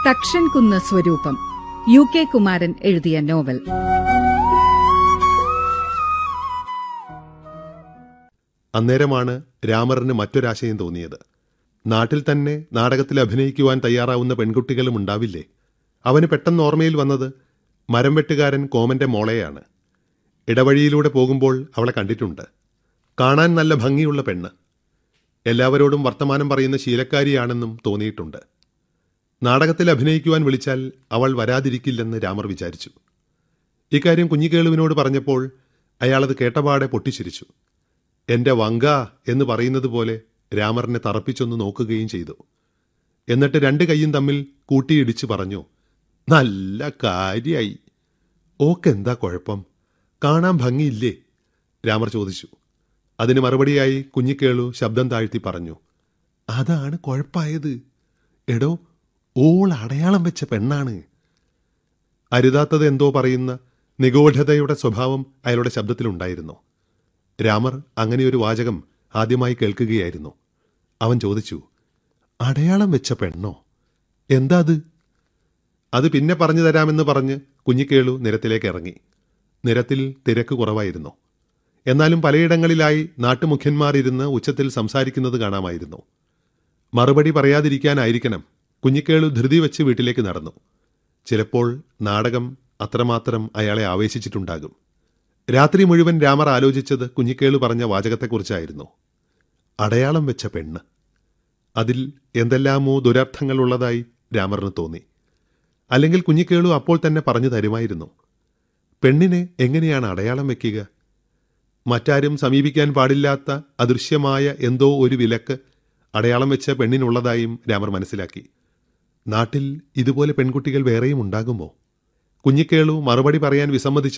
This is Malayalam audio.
തക്ഷൻ കുന്ന് സ്വരൂപം യു കെ കുമാരൻ എഴുതിയ നോവൽ അന്നേരമാണ് രാമറിന് മറ്റൊരാശയം തോന്നിയത് നാട്ടിൽ തന്നെ നാടകത്തിൽ അഭിനയിക്കുവാൻ തയ്യാറാവുന്ന പെൺകുട്ടികളും ഉണ്ടാവില്ലേ അവന് പെട്ടെന്ന് ഓർമ്മയിൽ വന്നത് മരം വെട്ടുകാരൻ കോമന്റെ മോളെയാണ് ഇടവഴിയിലൂടെ പോകുമ്പോൾ അവളെ കണ്ടിട്ടുണ്ട് കാണാൻ നല്ല ഭംഗിയുള്ള പെണ്ണ് എല്ലാവരോടും വർത്തമാനം പറയുന്ന ശീലക്കാരിയാണെന്നും തോന്നിയിട്ടുണ്ട് നാടകത്തിൽ അഭിനയിക്കുവാൻ വിളിച്ചാൽ അവൾ വരാതിരിക്കില്ലെന്ന് രാമർ വിചാരിച്ചു ഇക്കാര്യം കുഞ്ഞിക്കേളുവിനോട് പറഞ്ഞപ്പോൾ അയാളത് കേട്ടപാടെ പൊട്ടിച്ചിരിച്ചു എന്റെ വങ്ക എന്ന് പറയുന്നത് പോലെ രാമറിനെ തറപ്പിച്ചൊന്ന് നോക്കുകയും ചെയ്തു എന്നിട്ട് രണ്ട് കൈയും തമ്മിൽ കൂട്ടിയിടിച്ച് പറഞ്ഞു നല്ല കാര്യായി ഓക്കെന്താ കുഴപ്പം കാണാൻ ഭംഗിയില്ലേ രാമർ ചോദിച്ചു അതിന് മറുപടിയായി കുഞ്ഞിക്കേളു ശബ്ദം താഴ്ത്തി പറഞ്ഞു അതാണ് കുഴപ്പായത് എടോ ഓൾ അടയാളം വെച്ച പെണ്ണാണ് അരുതാത്തത് എന്തോ പറയുന്ന നിഗൂഢതയുടെ സ്വഭാവം അയാളുടെ ശബ്ദത്തിലുണ്ടായിരുന്നു രാമർ അങ്ങനെയൊരു വാചകം ആദ്യമായി കേൾക്കുകയായിരുന്നു അവൻ ചോദിച്ചു അടയാളം വെച്ച പെണ്ണോ എന്താ അത് അത് പിന്നെ പറഞ്ഞു തരാമെന്ന് പറഞ്ഞ് കുഞ്ഞിക്കേളു നിരത്തിലേക്ക് ഇറങ്ങി നിരത്തിൽ തിരക്ക് കുറവായിരുന്നു എന്നാലും പലയിടങ്ങളിലായി നാട്ടുമുഖ്യന്മാർ ഇരുന്ന് ഉച്ചത്തിൽ സംസാരിക്കുന്നത് കാണാമായിരുന്നു മറുപടി പറയാതിരിക്കാനായിരിക്കണം കുഞ്ഞിക്കേളു ധൃതി വെച്ച് വീട്ടിലേക്ക് നടന്നു ചിലപ്പോൾ നാടകം അത്രമാത്രം അയാളെ ആവേശിച്ചിട്ടുണ്ടാകും രാത്രി മുഴുവൻ രാമർ ആലോചിച്ചത് കുഞ്ഞിക്കേളു പറഞ്ഞ വാചകത്തെക്കുറിച്ചായിരുന്നു അടയാളം വെച്ച പെണ്ണ് അതിൽ എന്തെല്ലാമോ ദുരർത്ഥങ്ങളുള്ളതായി രാമറിന് തോന്നി അല്ലെങ്കിൽ കുഞ്ഞിക്കേളു അപ്പോൾ തന്നെ പറഞ്ഞു തരുമായിരുന്നു പെണ്ണിനെ എങ്ങനെയാണ് അടയാളം വെക്കുക മറ്റാരും സമീപിക്കാൻ പാടില്ലാത്ത അദൃശ്യമായ എന്തോ ഒരു വിലക്ക് അടയാളം വെച്ച പെണ്ണിനുള്ളതായും രാമർ മനസ്സിലാക്കി നാട്ടിൽ ഇതുപോലെ പെൺകുട്ടികൾ വേറെയും ഉണ്ടാകുമോ കുഞ്ഞിക്കേളു മറുപടി പറയാൻ വിസമ്മതിച്ച